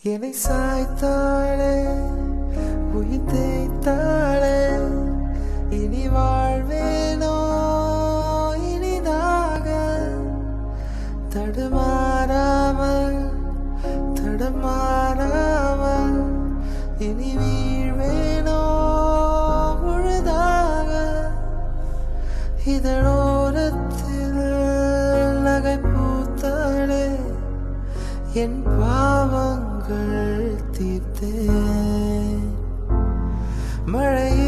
என்னை சாய்த்தாளே உயிர் தேய்த்தாளே இனி வாழ்வேனோ இனிதாக தடுமாறாமல் தடுமாறாமல் இனி வீழ்வேனோ முழுதாக இதழோரத்தில் நகை பூத்தாளே என் பாவங்கள் தீர்த்தேன் மழையே